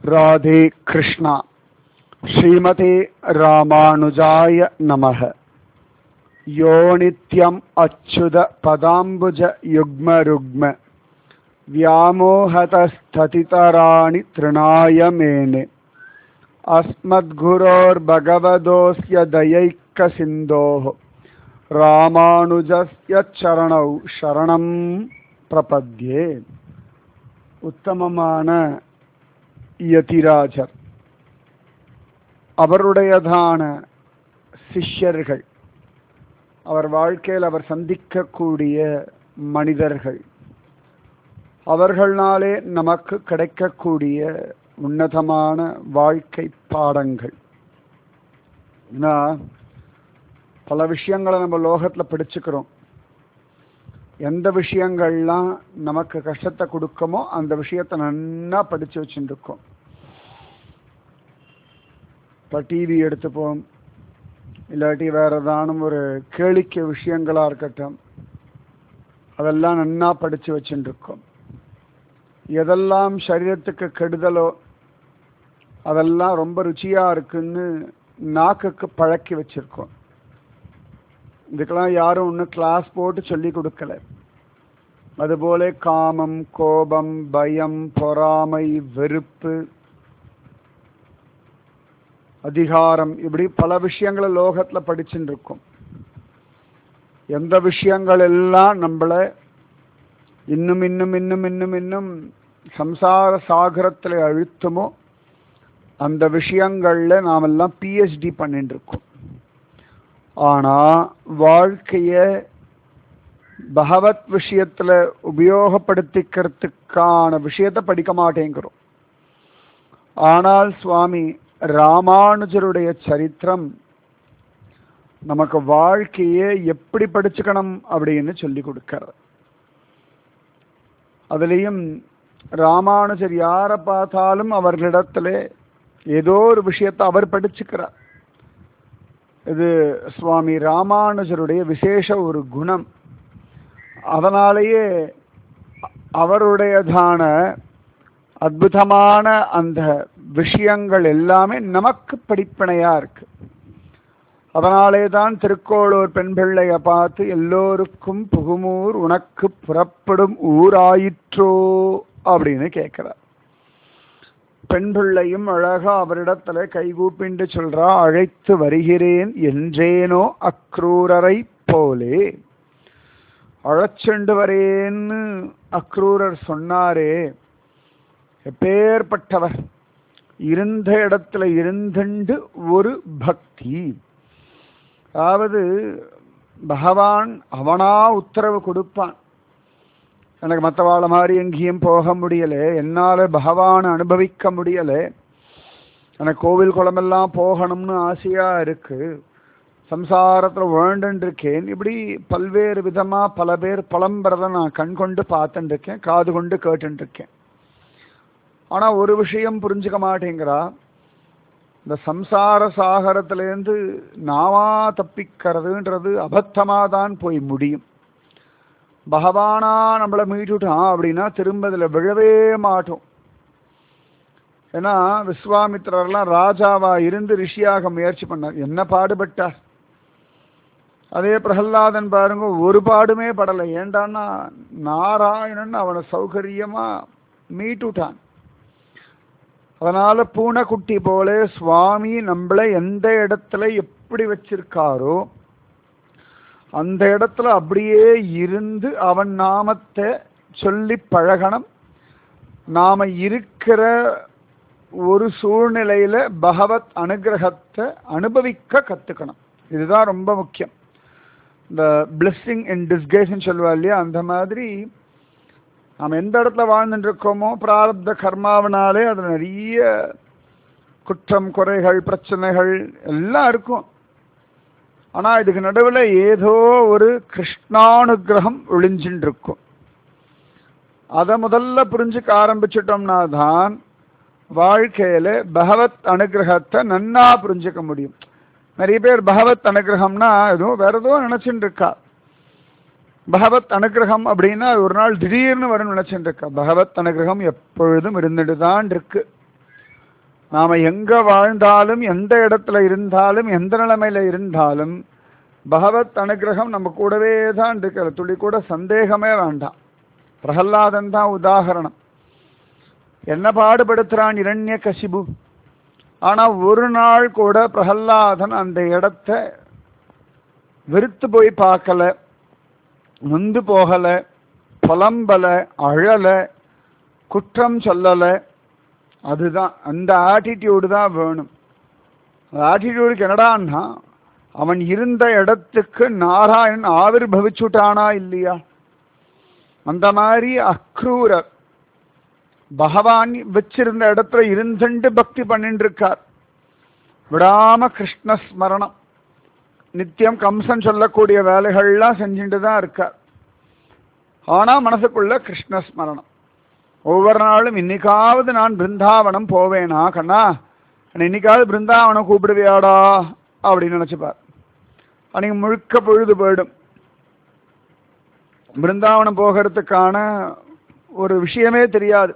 ராதே கிருஷ்ணா ஸ்ரீமதே ராமானுஜாய நமக யோ நித்யம் அச்சுத பதாம்புஜ யுக்ம ருக்ம व्यामोहतस्ततितराणि तृणाय मेने अस्मद्गुरोर्भगवदोऽस्य दयैकसिन्धोः ராமானுஜஸ்ய சரணௌ சரணம் பிரபத்யே உத்தமமான யதிராஜர் அவருடையதான சிஷ்யர்கள் அவர் வாழ்க்கையில் அவர் சந்திக்கக்கூடிய மனிதர்கள் அவர்களாலே நமக்கு கிடைக்கக்கூடிய உன்னதமான வாழ்க்கை பாடங்கள் ஏன்னா பல விஷயங்களை நம்ம லோகத்தில் படிச்சுக்கிறோம் எந்த விஷயங்கள்லாம் நமக்கு கஷ்டத்தை கொடுக்குமோ அந்த விஷயத்தை நன்னா படித்து வச்சுட்டு இருக்கோம் இப்போ டிவி எடுத்துப்போம் இல்லாட்டி வேற ஏதானும் ஒரு கேளிக்கை விஷயங்களாக இருக்கட்டும் அதெல்லாம் நன்னா படித்து வச்சுட்டு இருக்கோம் எதெல்லாம் சரீரத்துக்கு கெடுதலோ அதெல்லாம் ரொம்ப ருச்சியாக இருக்குன்னு நாக்குக்கு பழக்கி வச்சிருக்கோம் இதுக்கெல்லாம் யாரும் ஒன்றும் கிளாஸ் போட்டு சொல்லி கொடுக்கல அதுபோல காமம் கோபம் பயம் பொறாமை வெறுப்பு அதிகாரம் இப்படி பல விஷயங்களை லோகத்தில் படிச்சுட்டு இருக்கோம் எந்த விஷயங்கள் எல்லாம் நம்மளை இன்னும் இன்னும் இன்னும் இன்னும் இன்னும் சம்சார சாகரத்தில் அழுத்துமோ அந்த விஷயங்கள்ல நாமெல்லாம் பிஹெச்டி பண்ணிட்டு இருக்கோம் ஆனா வாழ்க்கைய பகவத் விஷயத்துல உபயோகப்படுத்திக்கிறதுக்கான விஷயத்த படிக்க மாட்டேங்கிறோம் ஆனால் சுவாமி ராமானுஜருடைய சரித்திரம் நமக்கு வாழ்க்கையை எப்படி படிச்சுக்கணும் அப்படின்னு சொல்லி கொடுக்கிறது அதுலேயும் ராமானுஜர் யாரை பார்த்தாலும் அவர்களிடத்துல ஏதோ ஒரு விஷயத்தை அவர் படிச்சுக்கிறார் இது சுவாமி ராமானுஜருடைய விசேஷ ஒரு குணம் அதனாலேயே அவருடையதான அற்புதமான அந்த விஷயங்கள் எல்லாமே நமக்கு படிப்பினையா இருக்கு அதனாலே தான் திருக்கோளூர் பெண் பிள்ளைய பார்த்து எல்லோருக்கும் புகுமூர் உனக்கு புறப்படும் ஊராயிற்றோ அப்படின்னு கேட்கிறார் பெண் பிள்ளையும் அழகா அவரிடத்துல கைகூப்பிண்டு சொல்றா அழைத்து வருகிறேன் என்றேனோ அக்ரூரரை போலே அழைச்செண்டு வரேன்னு அக்ரூரர் சொன்னாரே எப்பேற்பட்டவர் இருந்த இடத்துல இருந்துண்டு ஒரு பக்தி அதாவது பகவான் அவனா உத்தரவு கொடுப்பான் எனக்கு மற்றவாழ மாதிரி எங்கேயும் போக முடியலை என்னால் பகவானை அனுபவிக்க முடியலை எனக்கு கோவில் குளமெல்லாம் போகணும்னு ஆசையாக இருக்குது சம்சாரத்தில் வேண்டுன்னு இருக்கேன் இப்படி பல்வேறு விதமாக பல பேர் புலம்புறதை நான் கண் கொண்டு பார்த்துட்டு இருக்கேன் காது கொண்டு கேட்டுட்டு இருக்கேன் ஆனால் ஒரு விஷயம் புரிஞ்சுக்க மாட்டேங்கிறா இந்த சம்சார சாகரத்திலேருந்து நாமா தப்பிக்கிறதுன்றது அபத்தமாக தான் போய் முடியும் பகவானா நம்மளை மீட்டுட்டான் அப்படின்னா திரும்ப இதில் விழவே மாட்டோம் ஏன்னா விஸ்வாமித்திரர்லாம் ராஜாவா இருந்து ரிஷியாக முயற்சி பண்ணார் என்ன பாடுபட்டார் அதே பிரகல்லாதன் பாருங்க ஒரு பாடுமே படலை ஏண்டான்னா நாராயணன் அவனை சௌகரியமா மீட்டுட்டான் அதனால பூனைக்குட்டி போல சுவாமி நம்மளை எந்த இடத்துல எப்படி வச்சிருக்காரோ அந்த இடத்துல அப்படியே இருந்து அவன் நாமத்தை சொல்லி பழகணும் நாம இருக்கிற ஒரு சூழ்நிலையில பகவத் அனுகிரகத்தை அனுபவிக்க கத்துக்கணும் இதுதான் ரொம்ப முக்கியம் இந்த பிளெஸ்ஸிங் இன் டிஸ்கேஸ்ன்னு சொல்லுவா இல்லையா அந்த மாதிரி நாம் எந்த இடத்துல வாழ்ந்துட்டு இருக்கோமோ பிராரப்த கர்மாவினாலே அது நிறைய குற்றம் குறைகள் பிரச்சனைகள் எல்லாம் இருக்கும் ஆனால் இதுக்கு நடுவில் ஏதோ ஒரு கிருஷ்ணானுகிரகம் ஒளிஞ்சின்னு இருக்கும் அதை முதல்ல புரிஞ்சுக்க ஆரம்பிச்சிட்டோம்னா தான் வாழ்க்கையில் பகவத் அனுகிரகத்தை நன்னா புரிஞ்சுக்க முடியும் நிறைய பேர் பகவத் அனுகிரகம்னா எதுவும் வேற எதுவும் நினச்சின்னு இருக்கா பகவத் அனுகிரகம் அப்படின்னா ஒரு நாள் திடீர்னு வரும்னு நினைச்சுட்டு இருக்கா பகவத் அனுகிரகம் எப்பொழுதும் இருந்துட்டு தான் இருக்கு நாம எங்க வாழ்ந்தாலும் எந்த இடத்துல இருந்தாலும் எந்த நிலைமையில இருந்தாலும் பகவத் அனுகிரகம் நம்ம கூடவே தான் இருக்கிற துளி கூட சந்தேகமே வேண்டாம் பிரகல்லாதன் தான் உதாகரணம் என்ன பாடுபடுத்துறான் இரண்ய கசிபு ஆனா ஒரு நாள் கூட பிரகல்லாதன் அந்த இடத்த வெறுத்து போய் பார்க்கல நொந்து போகல புலம்பல அழல குற்றம் சொல்லல அதுதான் அந்த ஆட்டிடியூடு தான் வேணும் அந்த ஆட்டிடியூடுக்கு என்னடான்னா அவன் இருந்த இடத்துக்கு நாராயணன் ஆவிர்வவிச்சுட்டானா இல்லையா அந்த மாதிரி அக்ரூரர் பகவான் வச்சிருந்த இடத்துல இருந்துட்டு பக்தி பண்ணிட்டு இருக்கார் விடாம கிருஷ்ண ஸ்மரணம் நித்தியம் கம்சன் சொல்லக்கூடிய வேலைகள்லாம் செஞ்சுட்டு தான் இருக்கார் ஆனா மனசுக்குள்ள கிருஷ்ண ஸ்மரணம் ஒவ்வொரு நாளும் இன்னைக்காவது நான் பிருந்தாவனம் போவேனா கண்ணா என்னை இன்னைக்காவது பிருந்தாவனம் கூப்பிடுவியாடா அப்படின்னு நினைச்சுப்பார் அன்னைக்கு முழுக்க பொழுது போயிடும் பிருந்தாவனம் போகிறதுக்கான ஒரு விஷயமே தெரியாது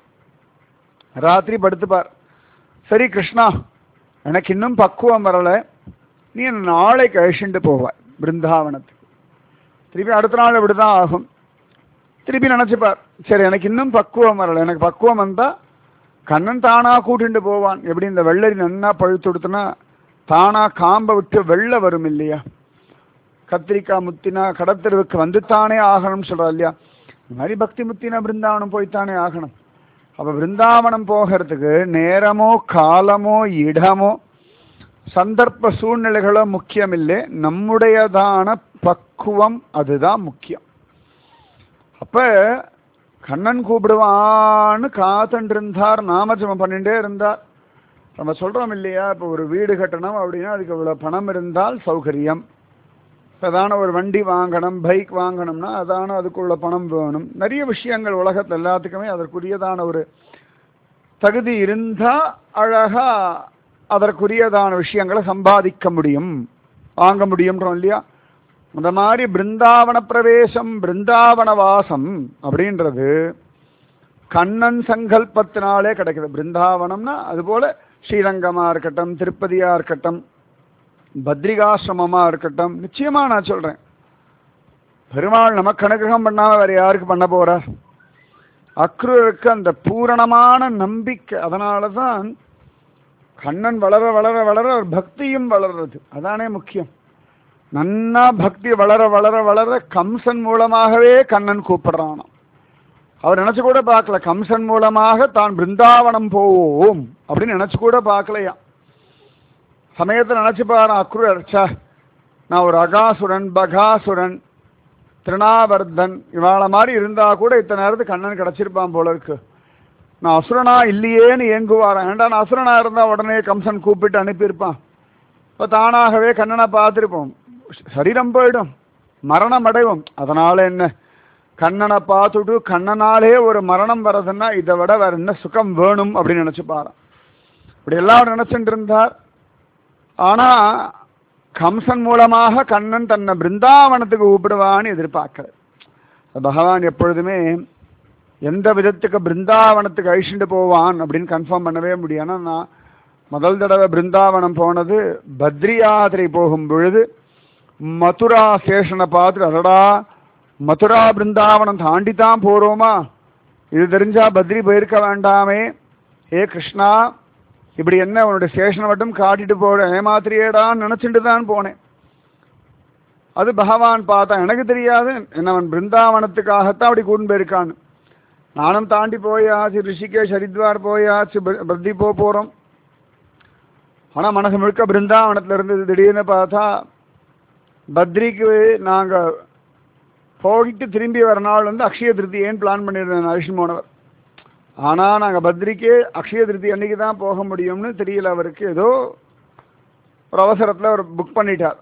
ராத்திரி படுத்துப்பார் சரி கிருஷ்ணா எனக்கு இன்னும் பக்குவம் வரல நீ என்னை நாளைக்கு அழிச்சுட்டு போவாய் பிருந்தாவனத்துக்கு திருப்பி அடுத்த நாள் இப்படிதான் ஆகும் திருப்பி நினைச்சுப்பார் சரி எனக்கு இன்னும் பக்குவம் வரல எனக்கு பக்குவம் வந்தா கண்ணன் தானா கூட்டிட்டு போவான் எப்படி இந்த வெள்ளரி நன்னா பழுத்து கொடுத்தனா தானா காம்பை விட்டு வெள்ளை வரும் இல்லையா கத்திரிக்காய் முத்தினா கடத்தெருவுக்கு வந்துத்தானே ஆகணும்னு சொல்றா இல்லையா இந்த மாதிரி பக்தி முத்தினா பிருந்தாவனம் போய்த்தானே ஆகணும் அப்ப பிருந்தாவனம் போகிறதுக்கு நேரமோ காலமோ இடமோ சந்தர்ப்ப சூழ்நிலைகளோ முக்கியம் இல்லை நம்முடையதான பக்குவம் அதுதான் முக்கியம் அப்ப கண்ணன் கூப்பிடுவான்னு காத்துட்டு இருந்தார் நாமஜபம் பண்ணிட்டே இருந்தார் நம்ம சொல்றோம் இல்லையா இப்போ ஒரு வீடு கட்டணும் அப்படின்னா அதுக்கு இவ்வளவு பணம் இருந்தால் சௌகரியம் அதான ஒரு வண்டி வாங்கணும் பைக் வாங்கணும்னா அதான அதுக்குள்ள பணம் வேணும் நிறைய விஷயங்கள் உலகத்தில் எல்லாத்துக்குமே அதற்குரியதான ஒரு தகுதி இருந்தா அழகா அதற்குரியதான விஷயங்களை சம்பாதிக்க முடியும் வாங்க முடியும்ன்றோம் இல்லையா அந்த மாதிரி பிருந்தாவன பிரவேசம் பிருந்தாவன வாசம் அப்படின்றது கண்ணன் சங்கல்பத்தினாலே கிடைக்குது பிருந்தாவனம்னா அதுபோல ஸ்ரீரங்கமா இருக்கட்டும் திருப்பதியா இருக்கட்டும் பத்ரிகாசிரமமா இருக்கட்டும் நிச்சயமா நான் சொல்றேன் பெருமாள் நமக்கு அனுகிரகம் பண்ணாம வேற யாருக்கு பண்ண போறார் அக்ரூருக்கு அந்த பூரணமான நம்பிக்கை அதனாலதான் கண்ணன் வளர வளர வளர அவர் பக்தியும் வளர்றது அதானே முக்கியம் நன்னா பக்தி வளர வளர வளர கம்சன் மூலமாகவே கண்ணன் கூப்பிடுறானாம் அவர் நினைச்சு கூட பார்க்கல கம்சன் மூலமாக தான் பிருந்தாவனம் போவோம் அப்படின்னு நினைச்சு கூட பார்க்கலையா சமயத்தை நினைச்சு பாரு அக்ரூர் ச்சே நான் ஒரு அகாசுரன் பகாசுரன் திருணாவர்தன் இவாள மாதிரி இருந்தா கூட இத்தனை நேரத்துக்கு கண்ணன் கிடைச்சிருப்பான் போல இருக்கு நான் அசுரனா இல்லையேன்னு ஏங்குவாரன் ஏன்டா நான் அசுரனா இருந்தா உடனே கம்சன் கூப்பிட்டு அனுப்பியிருப்பான் இப்போ தானாகவே கண்ணனை பார்த்துருப்போம் சரீரம் போயிடும் மரணம் அடைவோம் அதனால என்ன கண்ணனை பார்த்துட்டு கண்ணனாலே ஒரு மரணம் வர்றதுன்னா இதை விட வேற என்ன சுகம் வேணும் அப்படின்னு நினைச்சு பாரு இப்படி எல்லாம் நினைச்சுட்டு இருந்தார் ஆனா கம்சன் மூலமாக கண்ணன் தன்னை பிருந்தாவனத்துக்கு கூப்பிடுவான்னு எதிர்பார்க்கல பகவான் எப்பொழுதுமே எந்த விதத்துக்கு பிருந்தாவனத்துக்கு அழிச்சுட்டு போவான் அப்படின்னு கன்ஃபார்ம் பண்ணவே முடியும் ஆனா நான் முதல் தடவை பிருந்தாவனம் போனது பத்ரி யாத்திரை போகும் பொழுது மதுரா ஸ்டேஷனை பார்த்துட்டு அடடா மதுரா பிருந்தாவனம் தாண்டி தான் போறோமா இது தெரிஞ்சா பத்ரி போயிருக்க வேண்டாமே ஏ கிருஷ்ணா இப்படி என்ன உன்னுடைய ஸ்டேஷனை மட்டும் காட்டிட்டு போற ஏமாத்திரியேடான்னு நினைச்சிட்டு தான் போனேன் அது பகவான் பார்த்தான் எனக்கு தெரியாது என்னவன் பிருந்தாவனத்துக்காகத்தான் அப்படி கூண்டு போயிருக்கான்னு நானும் தாண்டி போயாச்சு ரிஷிகேஷ் ஹரித்வார் போயாச்சு ப- பத்ரி போக போறோம் ஆனா மனசு முழுக்க பிருந்தாவனத்துல இருந்தது திடீர்னு பார்த்தா பத்ரிக்கு நாங்க போயிட்டு திரும்பி வர நாள் வந்து அக்ஷய திருப்தியேன்னு பிளான் பண்ணியிருந்தேன் அரிஷன் போனவர் ஆனா நாங்க பத்ரிக்கு அக்ஷய திருப்தி அன்னைக்கு தான் போக முடியும்னு தெரியல அவருக்கு ஏதோ ஒரு அவசரத்துல அவர் புக் பண்ணிட்டார்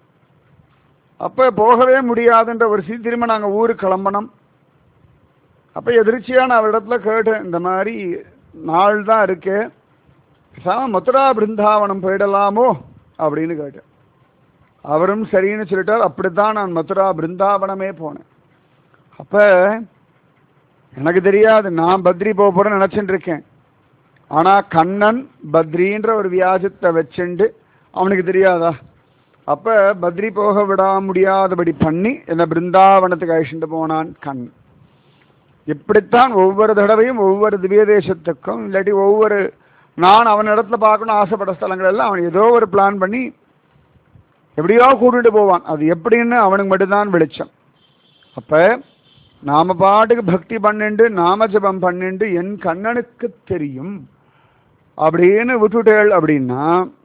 அப்ப போகவே முடியாதுன்ற ஒரு சி திரும்ப நாங்க ஊருக்கு கிளம்பணும் அப்ப எதிர்ச்சியா நான் அவரிடத்துல கேட்டேன் இந்த மாதிரி நாள் தான் இருக்கு பேசாம மதுரா பிருந்தாவனம் போயிடலாமோ அப்படின்னு கேட்டேன் அவரும் சரின்னு சொல்லிட்டார் அப்படித்தான் நான் மதுரா பிருந்தாவனமே போனேன் அப்ப எனக்கு தெரியாது நான் பத்ரி போக போறேன்னு நினைச்சிட்டு இருக்கேன் ஆனா கண்ணன் பத்ரின்ற ஒரு வியாஜத்தை வச்சுண்டு அவனுக்கு தெரியாதா அப்ப பத்ரி போக விட முடியாதபடி பண்ணி என்ன பிருந்தாவனத்துக்கு அழிச்சுட்டு போனான் கண் இப்படித்தான் ஒவ்வொரு தடவையும் ஒவ்வொரு திவ்ய தேசத்துக்கும் இல்லாட்டி ஒவ்வொரு நான் அவன் இடத்துல பார்க்கணும் ஆசைப்பட்ட ஸ்தலங்கள் எல்லாம் அவன் ஏதோ ஒரு பிளான் பண்ணி எப்படியோ கூட்டிட்டு போவான் அது எப்படின்னு அவனுக்கு மட்டும்தான் வெளிச்சம் அப்ப நாம பாட்டுக்கு பக்தி பண்ணிண்டு நாம ஜபம் பண்ணிண்டு என் கண்ணனுக்கு தெரியும் அப்படின்னு விட்டுட்டேள் அப்படின்னா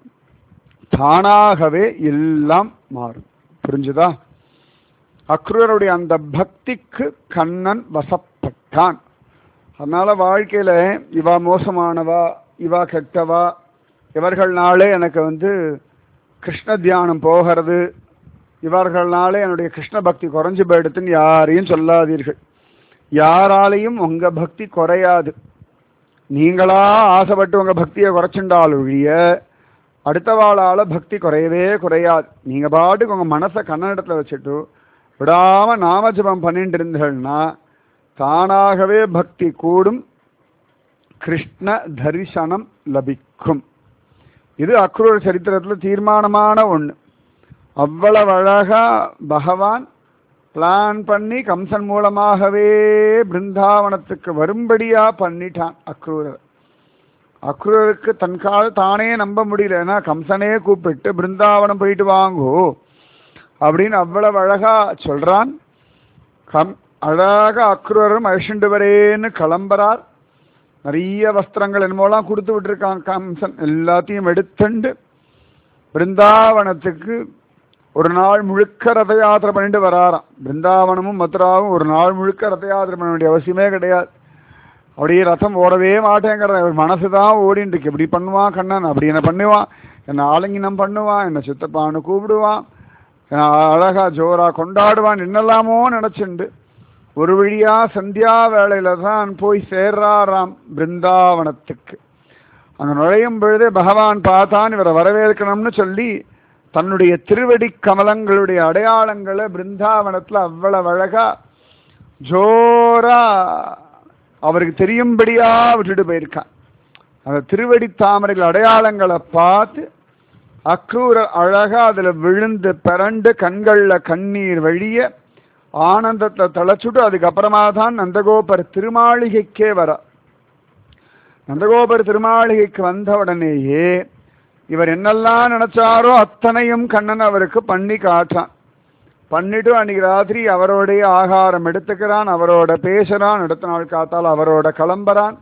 தானாகவே எல்லாம் மாறும் புரிஞ்சுதா அக்ரூரருடைய அந்த பக்திக்கு கண்ணன் வசப்பட்டான் அதனால வாழ்க்கையில இவா மோசமானவா இவா கெட்டவா இவர்கள்னாலே எனக்கு வந்து கிருஷ்ண தியானம் போகிறது இவர்கள்னாலே என்னுடைய கிருஷ்ண பக்தி குறைஞ்சு போயிடுதுன்னு யாரையும் சொல்லாதீர்கள் யாராலையும் உங்க பக்தி குறையாது நீங்களா ஆசைப்பட்டு உங்க பக்தியை குறைச்சுண்டால் ஒழிய அடுத்தவாளால பக்தி குறையவே குறையாது நீங்க பாட்டுக்கு உங்க மனசை கண்ணனிடத்துல வச்சுட்டு விடாம நாமஜபம் பண்ணிட்டு இருந்தீர்கள்னா தானாகவே பக்தி கூடும் கிருஷ்ண தரிசனம் லபிக்கும் இது அக்ரூர் சரித்திரத்துல தீர்மானமான ஒண்ணு அவ்வளவு அழகா பகவான் பிளான் பண்ணி கம்சன் மூலமாகவே பிருந்தாவனத்துக்கு வரும்படியா பண்ணிட்டான் அக்ரூரர் அக்ரூருக்கு தன் கால தானே நம்ப முடியல ஏன்னா கம்சனே கூப்பிட்டு பிருந்தாவனம் போயிட்டு வாங்கோ அப்படின்னு அவ்வளவு அழகா சொல்றான் கம் அழகா அக்ரூரரும் அழிச்சுண்டு வரேன்னு கிளம்புறார் நிறைய வஸ்திரங்கள் என்னமோலாம் கொடுத்து விட்டுருக்கான் கம்சன் எல்லாத்தையும் எடுத்துண்டு பிருந்தாவனத்துக்கு ஒரு நாள் முழுக்க ரத யாத்திரை பண்ணிட்டு வராராம் பிருந்தாவனமும் மதுராவும் ஒரு நாள் முழுக்க ரத யாத்திரை பண்ண வேண்டிய அவசியமே கிடையாது அப்படியே ரதம் ஓடவே மாட்டேங்கிற மனசு தான் ஓடிட்டு இருக்கு இப்படி பண்ணுவான் கண்ணன் அப்படி என்ன பண்ணுவான் என்ன ஆலிங்கினம் பண்ணுவான் என்ன சித்தப்பான்னு கூப்பிடுவான் என்ன அழகா ஜோரா கொண்டாடுவான் என்னெல்லாமோ நினைச்சுண்டு ஒரு வழியா சந்தியா வேளையில தான் போய் சேர்றாராம் பிருந்தாவனத்துக்கு அங்க நுழையும் பொழுதே பகவான் பார்த்தான் இவரை வரவேற்கணும்னு சொல்லி தன்னுடைய திருவடி கமலங்களுடைய அடையாளங்களை பிருந்தாவனத்துல அவ்வளவு அழகா ஜோரா அவருக்கு தெரியும்படியா விட்டுட்டு போயிருக்கான் அந்த திருவடி தாமரைகள் அடையாளங்களை பார்த்து அக்ரூர அழகா அதுல விழுந்து பிறண்டு கண்கள்ல கண்ணீர் வழிய ஆனந்தத்தை தளச்சுட்டு அதுக்கப்புறமா தான் நந்தகோபர் திருமாளிகைக்கே வர நந்தகோபர் திருமாளிகைக்கு வந்த உடனேயே இவர் என்னெல்லாம் நினைச்சாரோ அத்தனையும் கண்ணன் அவருக்கு பண்ணி காட்டான் பண்ணிட்டு அன்னைக்கு ராத்திரி அவரோடைய ஆகாரம் எடுத்துக்கிறான் அவரோட பேசுறான் அடுத்த நாள் காத்தால் அவரோட கிளம்புறான்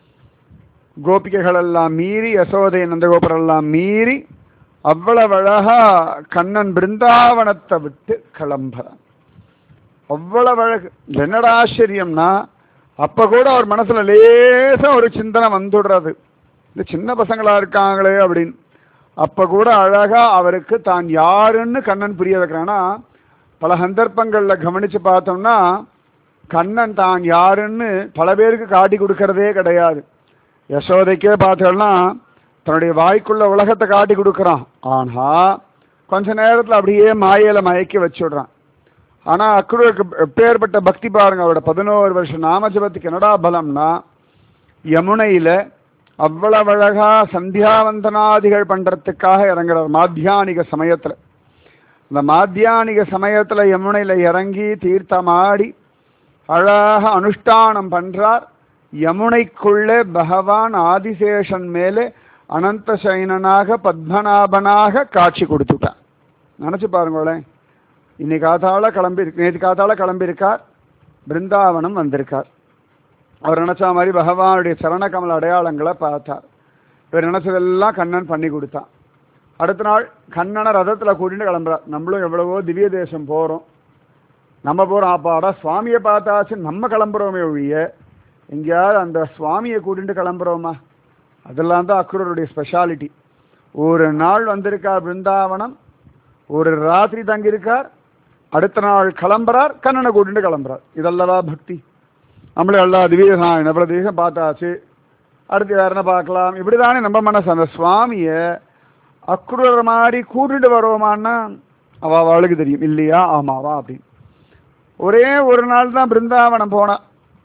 கோபிகைகள் எல்லாம் மீறி யசோதை நந்தகோபுரம் எல்லாம் மீறி அவ்வளவு அழகா கண்ணன் பிருந்தாவனத்தை விட்டு கிளம்புறான் அவ்வளவு அழகு என்னடா ஆச்சரியம்னா அப்ப கூட அவர் மனசுல லேசா ஒரு சிந்தனை வந்துடுறது இந்த சின்ன பசங்களா இருக்காங்களே அப்படின்னு அப்ப கூட அழகா அவருக்கு தான் யாருன்னு கண்ணன் புரிய வைக்கிறான்னா பல சந்தர்ப்பங்கள்ல கவனிச்சு பார்த்தோம்னா கண்ணன் தான் யாருன்னு பல பேருக்கு காட்டி கொடுக்கறதே கிடையாது யசோதைக்கே பார்த்தோம்னா தன்னுடைய வாய்க்குள்ள உலகத்தை காட்டி கொடுக்கறான் ஆனா கொஞ்ச நேரத்துல அப்படியே மாயையில மயக்கி வச்சுடுறான் ஆனா அக்ரூருக்கு எப்பேற்பட்ட பக்தி பாருங்க அவரோட பதினோரு வருஷம் நாமஜபத்துக்கு என்னடா பலம்னா யமுனையில அவ்வளவு அழகா சந்தியாவந்தனாதிகள் பண்றதுக்காக இறங்குறார் மாத்தியானிக சமயத்துல இந்த மாத்தியானிக சமயத்துல யமுனையில இறங்கி தீர்த்தமாடி அழகா அனுஷ்டானம் பண்றார் யமுனைக்குள்ளே பகவான் ஆதிசேஷன் மேலே அனந்த சைனனாக பத்மநாபனாக காட்சி கொடுத்துட்டான் நினைச்சு பாருங்களேன் இன்னைக்கு காத்தால கிளம்பி நேற்று காத்தால கிளம்பியிருக்கார் பிருந்தாவனம் வந்திருக்கார் அவர் நினைச்ச மாதிரி பகவானுடைய சரணகமல அடையாளங்களை பார்த்தார் இவர் நினைச்சதெல்லாம் கண்ணன் பண்ணி கொடுத்தான் அடுத்த நாள் கண்ணனை ரதத்துல கூட்டிட்டு கிளம்புறார் நம்மளும் எவ்வளவோ திவ்ய தேசம் போறோம் நம்ம போறோம் அப்பாடா சுவாமியை பார்த்தாச்சு நம்ம கிளம்புறோமே ஒழிய எங்கேயாவது அந்த சுவாமியை கூட்டிட்டு கிளம்புறோமா அதெல்லாம் தான் அக்ரூருடைய ஸ்பெஷாலிட்டி ஒரு நாள் வந்திருக்கார் பிருந்தாவனம் ஒரு ராத்திரி தங்கியிருக்கார் அடுத்த நாள் கிளம்புறார் கண்ணனை கூட்டிட்டு கிளம்புறார் இதல்லவா பக்தி நம்மளே எல்லா திவ்யதான் எவ்வளவு திவ்யம் பார்த்தாச்சு அடுத்து வேற என்ன பார்க்கலாம் இப்படிதானே நம்ம மனசு அந்த சுவாமிய அக்ரூர மாதிரி கூட்டிட்டு வருவோமான்னா அவ அவளுக்கு தெரியும் இல்லையா ஆமாவா அப்படின்னு ஒரே ஒரு நாள் தான் பிருந்தாவனம் போனா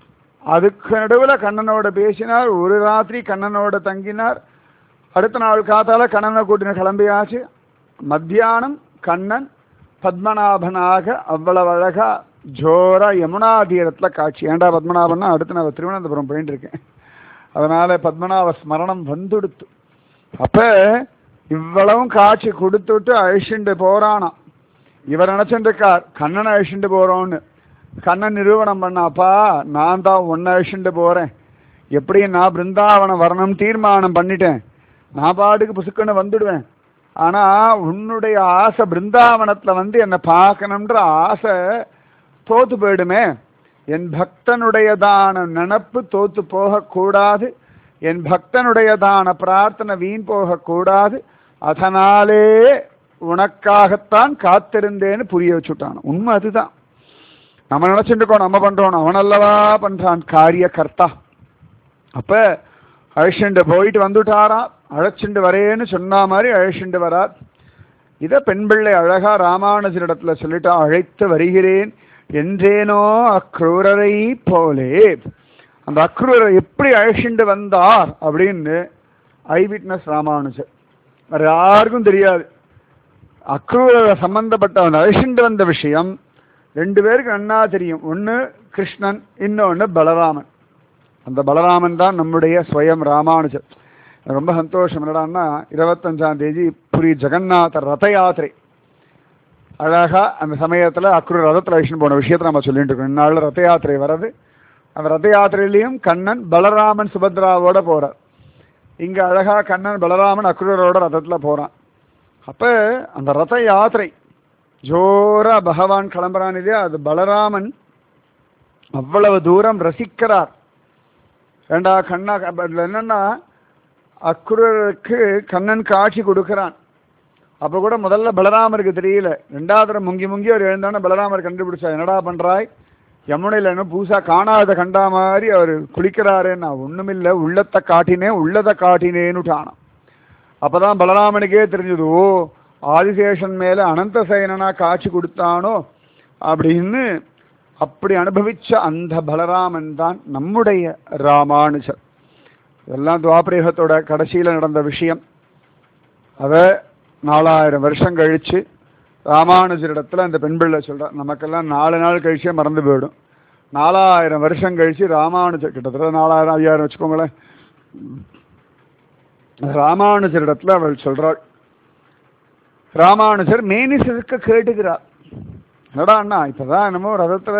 அதுக்கு நடுவில் கண்ணனோட பேசினார் ஒரு ராத்திரி கண்ணனோட தங்கினார் அடுத்த நாள் காத்தால கண்ணனை கூட்டின கிளம்பியாச்சு மத்தியானம் கண்ணன் பத்மநாபனாக அவ்வளவு அழகா ஜோரா யமுனா தீரத்துல காட்சி ஏண்டா பத்மநாபன்னா அடுத்து நான் திருவனந்தபுரம் போயிட்டு இருக்கேன் அதனால பத்மநாப ஸ்மரணம் வந்துடுத்து அப்ப இவ்வளவும் காட்சி கொடுத்துட்டு அழிச்சுட்டு போறானாம் இவர் நினைச்சுட்டு இருக்கார் கண்ணனை அழிச்சுட்டு போறோம்னு கண்ணன் நிரூபணம் பண்ணாப்பா நான் தான் ஒன்ன அழிச்சுட்டு போறேன் எப்படி நான் பிருந்தாவனம் வரணும்னு தீர்மானம் பண்ணிட்டேன் நான் பாட்டுக்கு புசுக்குன்னு வந்துடுவேன் ஆனா உன்னுடைய ஆசை பிருந்தாவனத்துல வந்து என்னை பார்க்கணுன்ற ஆசை தோத்து போயிடுமே என் பக்தனுடையதான நினப்பு தோத்து போகக்கூடாது என் பக்தனுடையதான பிரார்த்தனை வீண் போகக்கூடாது அதனாலே உனக்காகத்தான் காத்திருந்தேன்னு புரிய வச்சுட்டான் உண்மை அதுதான் நம்ம நினைச்சுட்டு இருக்கோம் நம்ம பண்றோம் அவன் அல்லவா பண்றான் காரிய கர்த்தா அப்ப அழைச்சிண்டு போயிட்டு வந்துட்டாராம் அழைச்சிண்டு வரேன்னு சொன்ன மாதிரி அழைச்சிண்டு வரார் இத பெண் பிள்ளை அழகா ராமானுஜரிடத்துல சொல்லிட்டா அழைத்து வருகிறேன் என்றேனோ அக்ரூரரை போலே அந்த அக்ரூரை எப்படி அழைச்சிண்டு வந்தார் அப்படின்னு ஐ விட்னஸ் ராமானுஜர் வேற யாருக்கும் தெரியாது அக்ரூர சம்பந்தப்பட்டவன் அழைச்சிண்டு வந்த விஷயம் ரெண்டு பேருக்கு நன்னா தெரியும் ஒன்று கிருஷ்ணன் இன்னொன்று பலராமன் அந்த பலராமன் தான் நம்முடைய ஸ்வயம் ராமானுஜர் ரொம்ப சந்தோஷம் என்னடான்னா இருபத்தஞ்சாம் தேதி புரி ஜெகநாதர் ரத யாத்திரை அழகா அந்த சமயத்துல அக்ரூர் ரதத்தில் அழிச்சுன்னு போன விஷயத்தை நம்ம சொல்லிட்டு இருக்கோம் இந்நாளில் ரத யாத்திரை வர்றது அந்த ரத யாத்திரையிலையும் கண்ணன் பலராமன் சுபத்ராவோட போறார் இங்க அழகா கண்ணன் பலராமன் அக்ரூரோட ரதத்துல போறான் அப்ப அந்த ரத யாத்திரை ஜோரா பகவான் கிளம்புறான் இல்லையா அது பலராமன் அவ்வளவு தூரம் ரசிக்கிறார் ஏண்டா கண்ணா அதுல என்னன்னா அக்ரூருக்கு கண்ணன் காட்சி கொடுக்கிறான் அப்ப கூட முதல்ல பலராமருக்கு தெரியல ரெண்டாவது தடவை முங்கி முங்கி அவர் எழுந்தானே பலராமர் கண்டுபிடிச்சா என்னடா பண்றாய் யமுனையில் என்ன பூசா காணாத கண்டா மாதிரி அவர் குளிக்கிறாரு நான் ஒண்ணுமில்ல உள்ளத்தை காட்டினேன் உள்ளதை காட்டினேன்னுட்டானாம் அப்பதான் பலராமனுக்கே தெரிஞ்சது ஓ ஆதிசேஷன் மேல அனந்த சேனனா காட்சி கொடுத்தானோ அப்படின்னு அப்படி அனுபவிச்ச அந்த பலராமன் தான் நம்முடைய ராமானுஜர் இதெல்லாம் துவாபரேகத்தோட கடைசியில நடந்த விஷயம் அத நாலாயிரம் வருஷம் கழிச்சு ராமானுஜரிடத்துல அந்த பெண் பிள்ளை சொல்றா நமக்கெல்லாம் நாலு நாள் கழிச்சே மறந்து போயிடும் நாலாயிரம் வருஷம் கழிச்சு ராமானுஜர் கிட்டத்தட்ட நாலாயிரம் ஐயாயிரம் வச்சுக்கோங்களேன் ராமானுஜரிடத்துல அவள் சொல்றாள் ராமானுஜர் மேனிசருக்கு கேட்டுக்கிறார் என்னடா அண்ணா இப்பதான் என்னமோ ரதத்துல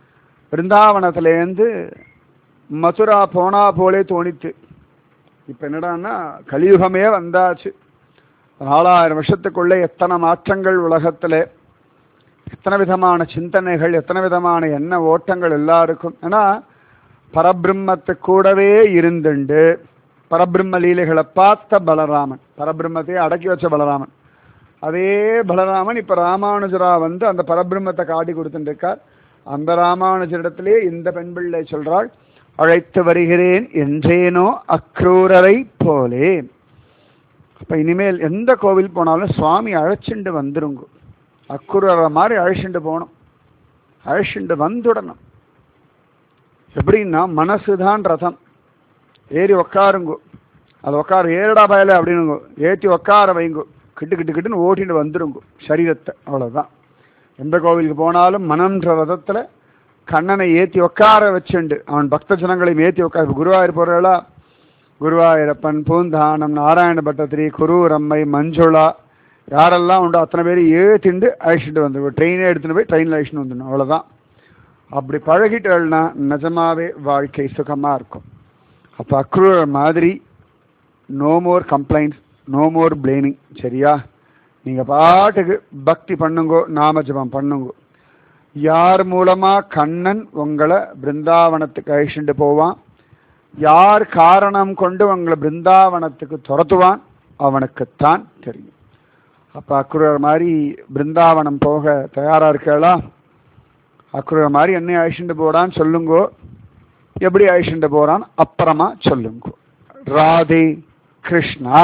பிருந்தாவனத்திலேருந்து மதுரா போனா போலே தோணித்து இப்ப என்னடான்னா கலியுகமே வந்தாச்சு நாலாயிரம் வருஷத்துக்குள்ளே எத்தனை மாற்றங்கள் உலகத்துல எத்தனை விதமான சிந்தனைகள் எத்தனை விதமான எண்ண ஓட்டங்கள் எல்லாருக்கும் ஏன்னா பரபிரம்மத்து கூடவே இருந்துண்டு பரபிரம்ம லீலைகளை பார்த்த பலராமன் பரபிரம்மத்தையே அடக்கி வச்ச பலராமன் அதே பலராமன் இப்ப ராமானுஜரா வந்து அந்த பரபிரம்மத்தை காட்டி கொடுத்துட்டு இருக்கார் அந்த ராமானுஜரிடத்திலே இந்த பெண் பிள்ளை சொல்றாள் அழைத்து வருகிறேன் என்றேனோ அக்ரூரரை போலே அப்ப இனிமேல் எந்த கோவில் போனாலும் சுவாமி அழைச்சிண்டு வந்துருங்க அக்குரரை மாதிரி அழைச்சிண்டு போகணும் அழைச்சிண்டு வந்துடணும் எப்படின்னா மனசுதான் ரதம் ஏறி உக்காருங்கோ அது உட்கார ஏறடா பயல அப்படின்னுங்கோ ஏற்றி உட்கார வைங்கோ கிட்டு கிட்டு கிட்டுன்னு ஓட்டிட்டு வந்துருங்கோ சரீரத்தை அவ்வளவுதான் எந்த கோவிலுக்கு போனாலும் மனம்ன்ற ரதத்துல கண்ணனை ஏற்றி உட்கார வச்சுண்டு அவன் பக்த ஜனங்களையும் ஏற்றி உட்கார குருவாயூர் போறா குருவாயூரப்பன் பூந்தானம் நாராயண பட்டத்திரி குரூர் அம்மை மஞ்சுளா யாரெல்லாம் உண்டோ அத்தனை பேர் ஏற்றிண்டு அழைச்சிட்டு வந்துருவோம் ட்ரெயினே எடுத்துன்னு போய் ட்ரெயினில் அழைச்சிட்டு வந்துடணும் அவ்வளோதான் அப்படி பழகிட்டேன்னா நிஜமாவே வாழ்க்கை சுகமாக இருக்கும் அப்போ அக்ரூர் மாதிரி no more complaints no more blaming சரியா நீங்கள் பாட்டுக்கு பக்தி பண்ணுங்கோ நாம ஜபம் பண்ணுங்கோ யார் மூலமா கண்ணன் உங்களை பிருந்தாவனத்துக்கு அழிச்சுட்டு போவான் யார் காரணம் கொண்டு உங்களை பிருந்தாவனத்துக்கு துரத்துவான் அவனுக்குத்தான் தெரியும் அப்ப அக்ரூர் மாதிரி பிருந்தாவனம் போக தயாரா இருக்கலா அக்ரூர் மாதிரி என்ன அழிச்சுட்டு போடான்னு சொல்லுங்கோ எப்படி அழிச்சுட்டு போறான் அப்புறமா சொல்லுங்கோ ராதே கிருஷ்ணா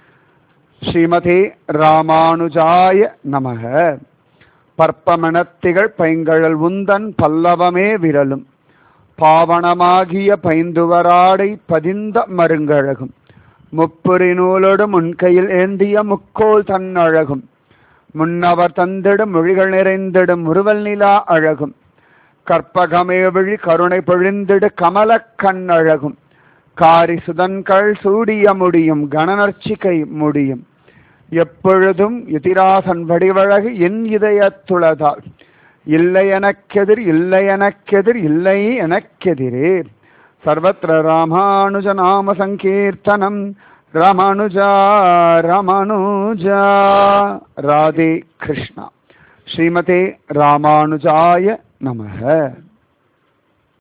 ஸ்ரீமதே ராமானுஜாய நமக பற்பமணத்திகள் பைங்கழல் உந்தன் பல்லவமே விரலும் பாவனமாகிய பைந்துவராடை பதிந்த மருங்கழகும் முப்புரி நூலோடு முன்கையில் ஏந்திய முக்கோல் தன்னழகும் முன்னவர் தந்திடும் மொழிகள் நிறைந்திடும் முறுவல் நிலா அழகும் கற்பகமேவிழி கருணை பொழிந்திடு கமலக் கண்ணழகும் காரி சுதன்கள் சூடிய முடியும் கணநர்ச்சிகை முடியும் எப்பொழுதும் எதிராசன் வடிவழகு என் இதயத்துளதால் இல்லை எனக்கெதிர் இல்லை எனக்கெதிர் இல்லை எனக்கெதிரே சர்வத்திர ராமானுஜ நாம சங்கீர்த்தனம் ராமானுஜா ராமானுஜா ராதே கிருஷ்ணா ஸ்ரீமதே ராமானுஜாய நமக